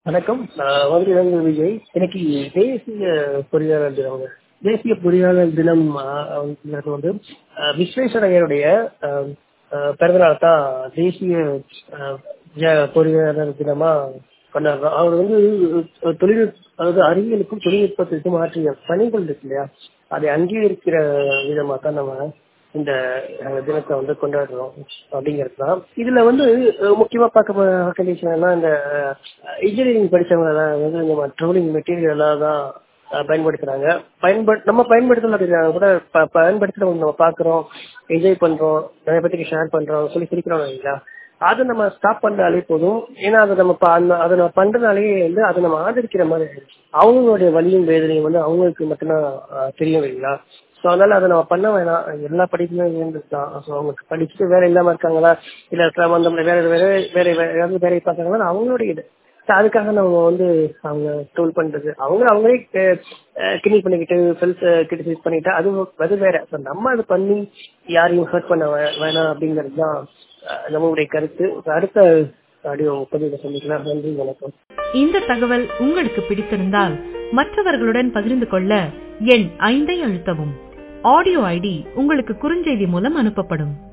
வணக்கம் நான் வந்து விஜய் இன்னைக்கு தேசிய பொறியாளர் தினம் தேசிய பொறியாளர் தினம் ஆஹ் வந்து ஆஹ் விஸ்வேஸ்வரையருடைய ஆஹ் ஆஹ் பிறந்தநாள் தான் தேசிய ஆஹ் ஜ- பொறியாளர் தினமா கொண்டாடுறோம் அவர் வந்து தொழில் அதாவது அறிவியலுக்கும் தொழில்நுட்பத்திற்கும் ஆற்றிய பணிகள் இருக்கு இல்லையா அதை அங்கீகரிக்கிற விதமா தான் நம்ம இந்த அஹ், தினத்தை வந்து கொண்டாடுறோம் அப்படிங்கிறது தான் இதுல வந்து அஹ், முக்கியமா பார்க்க பார்க்க விஷயம்னா இந்த இன்ஜினியரிங் படிச்சவங்க எல்லாம் வந்து நம்ம ட்ரோலிங் மெட்டீரியல் எல்லாம் தான் அஹ், பயன்படுத்துறாங்க பயன்படு நம்ம பயன்படுத்தல அப்படின்னா கூட ப- பயன்படுத்துறவங்க நம்ம பாக்குறோம் என்ஜாய் பண்றோம் நிறைய பேத்துக்கு ஷேர் பண்றோம் சொல்லி சிரிக்கிறோம் இல்லைங்களா அதை நம்ம ஸ்டாப் பண்ணாலே போதும் ஏன்னா அதை நம்ம ப- அந்த- அதை நம்ம பண்றதுனாலே வந்து அதை நம்ம ஆதரிக்கிற மாதிரி ஆயிடுச்சு. அவங்களுடைய வலியும் வேதனையும் வந்து அவங்களுக்கு மட்டும்தான் அஹ், தெரியும் இல்லைங்களா ஸோ அதனால அதை நம்ம பண்ண வேணாம் எல்லா படிப்புமே இருந்துட்டு தான் ஸோ அவங்களுக்கு படிச்சுட்டு வேலை இல்லாம இருக்காங்களா இல்ல சம்பந்தம் வேற வேற வேற வேற ஏதாவது வேலையை பார்க்கறாங்களா அவங்களுடைய இது So அதுக்காக நம்ம வந்து அவங்க டோல் பண்றது அவங்க அவங்களே கிளி பண்ணிக்கிட்டு செல்ஃப் கிரிட்டிசைஸ் பண்ணிட்டா அது அது வேற ஸோ நம்ம அது பண்ணி யாரையும் ஹர்ட் பண்ண வே- வேணாம் அப்படிங்கிறது தான் அஹ், நம்மளுடைய கருத்து So அடுத்த ஆடியோ பதிவில் சந்திக்கலாம் நன்றி வணக்கம் இந்த தகவல் உங்களுக்கு பிடித்திருந்தால் மற்றவர்களுடன் பகிர்ந்து கொள்ள எண் ஐந்தை அழுத்தவும் ஆடியோ ஐடி உங்களுக்கு குறுஞ்செய்தி மூலம் அனுப்பப்படும்